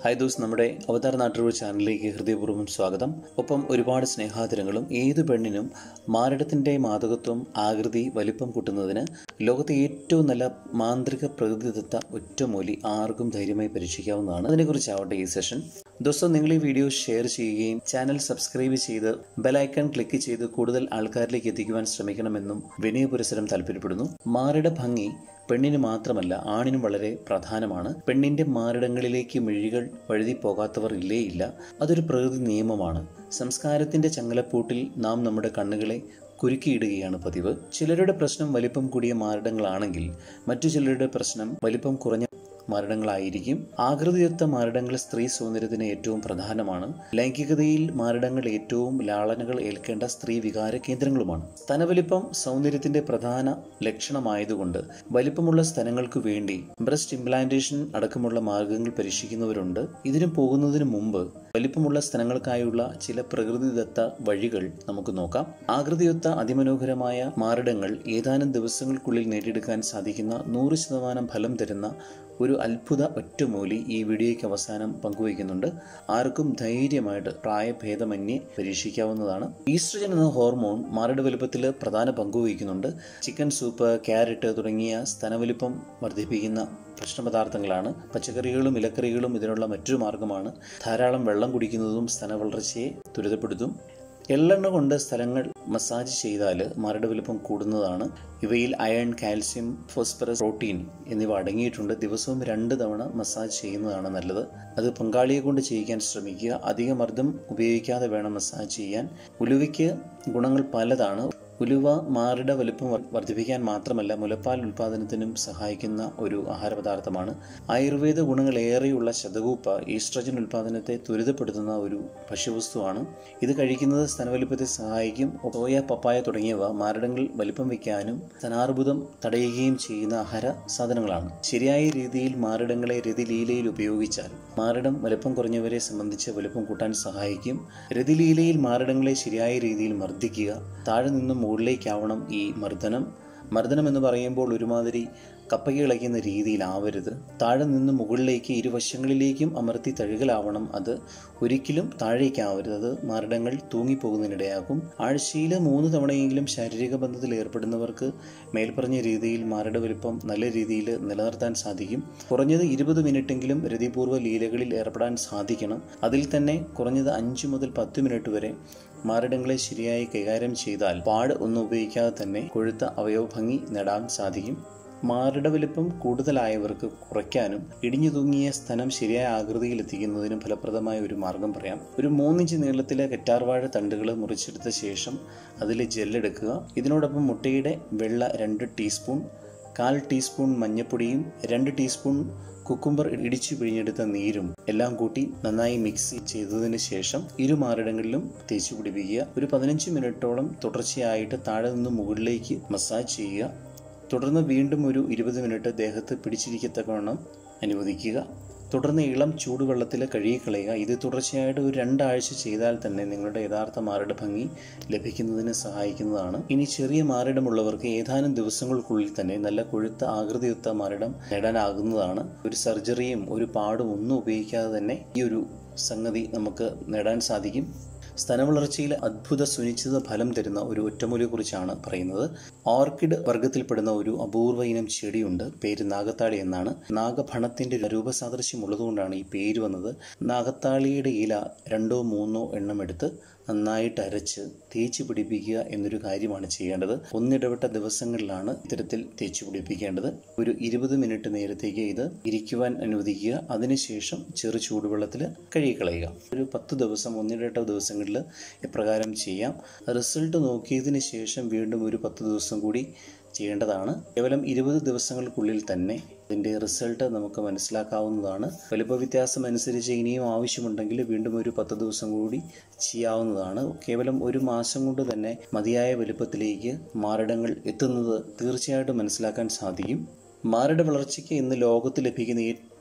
hi those നമ്മുടെ അവതാർ നാട്ടുകൾ ചാനലിലേക്ക് ഹൃദയപൂർവ്വം സ്വാഗതം ഒപ്പം ഒരുപാട് സ്നേഹാദരങ്ങളും ഏത് പെണ്ണിനും മാരടത്തിൻ്റെ മാതകത്വം ആകൃതി വലിപ്പം കൂട്ടുന്നതിന് ലോകത്തെ ഏറ്റവും നല്ല മാന്ത്രിക പ്രകൃതിദത്ത ഒറ്റമൂലി ആർക്കും ധൈര്യമായി പരീക്ഷിക്കാവുന്നതാണ് അതിനെക്കുറിച്ചാവട്ടെ ഈ സെഷൻ ദോസ്തം നിങ്ങൾ ഈ വീഡിയോ ഷെയർ ചെയ്യുകയും ചാനൽ സബ്സ്ക്രൈബ് ചെയ്ത് ബെലൈക്കൺ ക്ലിക്ക് ചെയ്ത് കൂടുതൽ ആൾക്കാരിലേക്ക് എത്തിക്കുവാൻ ശ്രമിക്കണമെന്നും വിനയപുരസരം താല്പര്യപ്പെടുന്നു മാരട ഭംഗി പെണ്ണിന് മാത്രമല്ല ആണിനും വളരെ പ്രധാനമാണ് പെണ്ണിന്റെ മാറിടങ്ങളിലേക്ക് മിഴികൾ വഴുതി പോകാത്തവർ ഇല്ലേ ഇല്ല അതൊരു പ്രകൃതി നിയമമാണ് സംസ്കാരത്തിന്റെ ചങ്ങലപ്പൂട്ടിൽ നാം നമ്മുടെ കണ്ണുകളെ കുരുക്കിയിടുകയാണ് പതിവ് ചിലരുടെ പ്രശ്നം വലിപ്പം കൂടിയ മാറിടങ്ങളാണെങ്കിൽ മറ്റു ചിലരുടെ പ്രശ്നം വലിപ്പം കുറഞ്ഞ മാരടങ്ങളായിരിക്കും ആകൃതിയൊത്ത മാരടങ്ങൾ സ്ത്രീ സൗന്ദര്യത്തിന് ഏറ്റവും പ്രധാനമാണ് ലൈംഗികതയിൽ മാരടങ്ങൾ ഏറ്റവും ലാളനകൾ ഏൽക്കേണ്ട സ്ത്രീ വികാര കേന്ദ്രങ്ങളുമാണ് സ്തനവലിപ്പം സൗന്ദര്യത്തിന്റെ പ്രധാന ലക്ഷണമായതുകൊണ്ട് വലിപ്പമുള്ള സ്തനങ്ങൾക്ക് വേണ്ടി ബ്രസ്റ്റ് ഇംപ്ലാന്റേഷൻ അടക്കമുള്ള മാർഗങ്ങൾ പരീക്ഷിക്കുന്നവരുണ്ട് ഇതിന് പോകുന്നതിന് മുമ്പ് വലിപ്പമുള്ള സ്ഥലങ്ങൾക്കായുള്ള ചില പ്രകൃതിദത്ത വഴികൾ നമുക്ക് നോക്കാം ആകൃതിയൊത്ത അതിമനോഹരമായ മാറിടങ്ങൾ ഏതാനും ദിവസങ്ങൾക്കുള്ളിൽ നേടിയെടുക്കാൻ സാധിക്കുന്ന നൂറ് ശതമാനം ഫലം തരുന്ന ഒരു അത്ഭുത ഒറ്റമൂലി ഈ വീഡിയോയ്ക്ക് അവസാനം പങ്കുവയ്ക്കുന്നുണ്ട് ആർക്കും ധൈര്യമായിട്ട് പ്രായഭേദമന്യേ പരീക്ഷിക്കാവുന്നതാണ് ഈസ്ട്രജൻ എന്ന ഹോർമോൺ മാറിട വലുപ്പത്തിൽ പ്രധാന പങ്കുവഹിക്കുന്നുണ്ട് ചിക്കൻ സൂപ്പ് ക്യാരറ്റ് തുടങ്ങിയ സ്തനവലിപ്പം വർദ്ധിപ്പിക്കുന്ന ഭക്ഷണപദാർത്ഥങ്ങളാണ് പച്ചക്കറികളും ഇലക്കറികളും ഇതിനുള്ള മറ്റൊരു മാർഗമാണ് ധാരാളം വെള്ളം കുടിക്കുന്നതും സ്തനവളർച്ചയെ ത്വരിതപ്പെടുത്തും എള്ളെണ്ണ കൊണ്ട് സ്ഥലങ്ങൾ മസാജ് ചെയ്താൽ മരട് വലുപ്പം കൂടുന്നതാണ് ഇവയിൽ അയൺ കാൽസ്യം ഫോസ്ഫറസ് പ്രോട്ടീൻ എന്നിവ അടങ്ങിയിട്ടുണ്ട് ദിവസവും രണ്ട് തവണ മസാജ് ചെയ്യുന്നതാണ് നല്ലത് അത് പങ്കാളിയെ കൊണ്ട് ചെയ്യിക്കാൻ ശ്രമിക്കുക അധിക മർദ്ദം ഉപയോഗിക്കാതെ വേണം മസാജ് ചെയ്യാൻ ഉലുവയ്ക്ക് ഗുണങ്ങൾ പലതാണ് ഉലുവ മാറിട വലുപ്പം വർദ്ധിപ്പിക്കാൻ മാത്രമല്ല മുലപ്പാൽ ഉൽപാദനത്തിനും സഹായിക്കുന്ന ഒരു ആഹാരപദാർത്ഥമാണ് ആയുർവേദ ഗുണങ്ങൾ ഏറെയുള്ള ശതകൂപ്പ ഈസ്ട്രജൻ ഉൽപാദനത്തെ ത്വരിതപ്പെടുത്തുന്ന ഒരു ഭക്ഷ്യവസ്തുവാണ് ഇത് കഴിക്കുന്നത് സ്തനവലിപ്പത്തെ സഹായിക്കും സോയ പപ്പായ തുടങ്ങിയവ മാരടങ്ങൾ വലിപ്പം വയ്ക്കാനും സ്തനാർബുദം തടയുകയും ചെയ്യുന്ന ആഹാര സാധനങ്ങളാണ് ശരിയായ രീതിയിൽ മാരടങ്ങളെ രതിലീലയിൽ ഉപയോഗിച്ചാൽ മാരടം വലിപ്പം കുറഞ്ഞവരെ സംബന്ധിച്ച് വലിപ്പം കൂട്ടാൻ സഹായിക്കും രതിലീലയിൽ മാരടങ്ങളെ ശരിയായ രീതിയിൽ മർദ്ദിക്കുക താഴെ നിന്നും മുകളിലേക്കാവണം ഈ മർദ്ദനം മർദ്ദനം എന്ന് പറയുമ്പോൾ ഒരുമാതിരി കപ്പയ്ക്ക് ഇളയ്ക്കുന്ന രീതിയിലാവരുത് താഴെ നിന്ന് മുകളിലേക്ക് ഇരുവശങ്ങളിലേക്കും അമർത്തി തഴുകലാവണം അത് ഒരിക്കലും താഴേക്കാവരുത് അത് മരടങ്ങൾ തൂങ്ങിപ്പോകുന്നതിനിടയാക്കും ആഴ്ചയിൽ മൂന്ന് തവണയെങ്കിലും ശാരീരിക ബന്ധത്തിൽ ഏർപ്പെടുന്നവർക്ക് മേൽപ്പറഞ്ഞ രീതിയിൽ മരട് വലിപ്പം നല്ല രീതിയിൽ നിലനിർത്താൻ സാധിക്കും കുറഞ്ഞത് ഇരുപത് മിനിറ്റെങ്കിലും രതിപൂർവ്വ ലീലകളിൽ ഏർപ്പെടാൻ സാധിക്കണം അതിൽ തന്നെ കുറഞ്ഞത് അഞ്ച് മുതൽ പത്ത് മിനിറ്റ് വരെ മാരടങ്ങളെ ശരിയായി കൈകാര്യം ചെയ്താൽ പാട് ഒന്നും ഉപയോഗിക്കാതെ തന്നെ കൊഴുത്ത അവയവഭംഗി നേടാൻ സാധിക്കും മാറിട വലിപ്പം കൂടുതലായവർക്ക് കുറയ്ക്കാനും ഇടിഞ്ഞു തൂങ്ങിയ സ്ഥലം ശരിയായ ആകൃതിയിൽ എത്തിക്കുന്നതിനും ഫലപ്രദമായ ഒരു മാർഗം പറയാം ഒരു മൂന്നിഞ്ച് നീളത്തിലെ കറ്റാർവാഴ തണ്ടുകൾ മുറിച്ചെടുത്ത ശേഷം അതിൽ ജെല്ലെടുക്കുക ഇതിനോടൊപ്പം മുട്ടയുടെ വെള്ള രണ്ട് ടീസ്പൂൺ കാൽ ടീസ്പൂൺ മഞ്ഞൾപ്പൊടിയും രണ്ട് ടീസ്പൂൺ കുക്കുംബർ ഇടിച്ചു പിഴിഞ്ഞെടുത്ത നീരും എല്ലാം കൂട്ടി നന്നായി മിക്സ് ചെയ്തതിന് ശേഷം ഇരു മാറിടങ്ങളിലും തേച്ചു പിടിപ്പിക്കുക ഒരു പതിനഞ്ച് മിനിറ്റോളം തുടർച്ചയായിട്ട് താഴെ നിന്ന് മുകളിലേക്ക് മസാജ് ചെയ്യുക തുടർന്ന് വീണ്ടും ഒരു ഇരുപത് മിനിറ്റ് ദേഹത്ത് പിടിച്ചിരിക്കത്തക്കവണ്ണം അനുവദിക്കുക തുടർന്ന് ഇളം ചൂടുവെള്ളത്തിൽ കഴുകിക്കളയുക ഇത് തുടർച്ചയായിട്ട് ഒരു രണ്ടാഴ്ച ചെയ്താൽ തന്നെ നിങ്ങളുടെ യഥാർത്ഥ മാറിട ഭംഗി ലഭിക്കുന്നതിന് സഹായിക്കുന്നതാണ് ഇനി ചെറിയ മാറിടമുള്ളവർക്ക് ഏതാനും ദിവസങ്ങൾക്കുള്ളിൽ തന്നെ നല്ല കൊഴുത്ത ആകൃതിയൊത്ത മാറിടം നേടാനാകുന്നതാണ് ഒരു സർജറിയും ഒരു പാടും ഒന്നും ഉപയോഗിക്കാതെ തന്നെ ഈ ഒരു സംഗതി നമുക്ക് നേടാൻ സാധിക്കും സ്തനവളർച്ചയിൽ അദ്ഭുത സുനിശ്ചിത ഫലം തരുന്ന ഒരു ഒറ്റമൂലിയെക്കുറിച്ചാണ് പറയുന്നത് ഓർക്കിഡ് വർഗത്തിൽപ്പെടുന്ന ഒരു അപൂർവ ഇനം ചെടിയുണ്ട് പേര് നാഗത്താളി എന്നാണ് നാഗഭണത്തിന്റെ രൂപസാദൃശ്യം ഉള്ളതുകൊണ്ടാണ് ഈ പേര് വന്നത് നാഗത്താളിയുടെ ഇല രണ്ടോ മൂന്നോ എണ്ണം എടുത്ത് നന്നായിട്ട് അരച്ച് തേച്ച് പിടിപ്പിക്കുക എന്നൊരു കാര്യമാണ് ചെയ്യേണ്ടത് ഒന്നിടവിട്ട ദിവസങ്ങളിലാണ് ഇത്തരത്തിൽ തേച്ച് പിടിപ്പിക്കേണ്ടത് ഒരു ഇരുപത് മിനിറ്റ് നേരത്തേക്ക് ഇത് ഇരിക്കുവാൻ അനുവദിക്കുക അതിനുശേഷം ചെറു ചൂടുവെള്ളത്തിൽ കഴുകിക്കളയുക ഒരു പത്ത് ദിവസം ഒന്നിടവിട്ട ദിവസങ്ങളിൽ ഇപ്രകാരം ചെയ്യാം റിസൾട്ട് നോക്കിയതിന് ശേഷം വീണ്ടും ഒരു പത്ത് ദിവസം കൂടി ചെയ്യേണ്ടതാണ് കേവലം ഇരുപത് ദിവസങ്ങൾക്കുള്ളിൽ തന്നെ ഇതിൻ്റെ റിസൾട്ട് നമുക്ക് മനസ്സിലാക്കാവുന്നതാണ് വലുപ്പ വ്യത്യാസം അനുസരിച്ച് ഇനിയും ആവശ്യമുണ്ടെങ്കിൽ വീണ്ടും ഒരു പത്ത് ദിവസം കൂടി ചെയ്യാവുന്നതാണ് കേവലം ഒരു മാസം കൊണ്ട് തന്നെ മതിയായ വലുപ്പത്തിലേക്ക് മാറിടങ്ങൾ എത്തുന്നത് തീർച്ചയായിട്ടും മനസ്സിലാക്കാൻ സാധിക്കും മാറിട വളർച്ചയ്ക്ക് ഇന്ന് ലോകത്ത് ലഭിക്കുന്ന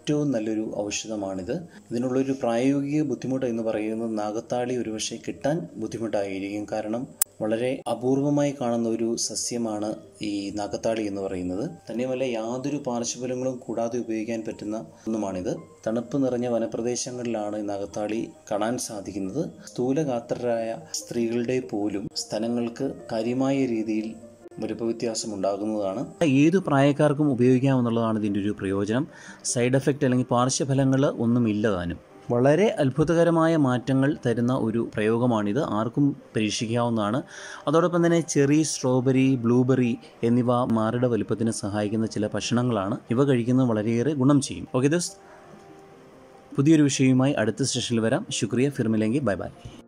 ഏറ്റവും നല്ലൊരു ഔഷധമാണിത് ഇതിനുള്ളൊരു പ്രായോഗിക ബുദ്ധിമുട്ട് എന്ന് പറയുന്നത് നാഗത്താളി ഒരുപക്ഷെ കിട്ടാൻ ബുദ്ധിമുട്ടായിരിക്കും കാരണം വളരെ അപൂർവമായി കാണുന്ന ഒരു സസ്യമാണ് ഈ നാഗത്താളി എന്ന് പറയുന്നത് തന്നെയുമല്ല യാതൊരു പാർശ്വഫലങ്ങളും കൂടാതെ ഉപയോഗിക്കാൻ പറ്റുന്ന ഒന്നുമാണിത് തണുപ്പ് നിറഞ്ഞ വനപ്രദേശങ്ങളിലാണ് ഈ നാഗത്താളി കാണാൻ സാധിക്കുന്നത് സ്ഥൂലഗാത്രരായ സ്ത്രീകളുടെ പോലും സ്ഥലങ്ങൾക്ക് കാര്യമായ രീതിയിൽ വലുപ്പവ്യത്യാസം ഉണ്ടാകുന്നതാണ് ഏത് പ്രായക്കാർക്കും ഉപയോഗിക്കാമെന്നുള്ളതാണ് ഇതിൻ്റെ ഒരു പ്രയോജനം സൈഡ് എഫക്റ്റ് അല്ലെങ്കിൽ പാർശ്വഫലങ്ങൾ ഒന്നും ഇല്ലതാനും വളരെ അത്ഭുതകരമായ മാറ്റങ്ങൾ തരുന്ന ഒരു പ്രയോഗമാണിത് ആർക്കും പരീക്ഷിക്കാവുന്നതാണ് അതോടൊപ്പം തന്നെ ചെറി സ്ട്രോബെറി ബ്ലൂബെറി എന്നിവ മാറിട വലുപ്പത്തിന് സഹായിക്കുന്ന ചില ഭക്ഷണങ്ങളാണ് ഇവ കഴിക്കുന്നത് വളരെയേറെ ഗുണം ചെയ്യും ഓക്കെ ദോസ് പുതിയൊരു വിഷയവുമായി അടുത്ത സെഷനിൽ വരാം ശുക്രിയ ഫിർമിലെങ്കിൽ ബൈ ബൈ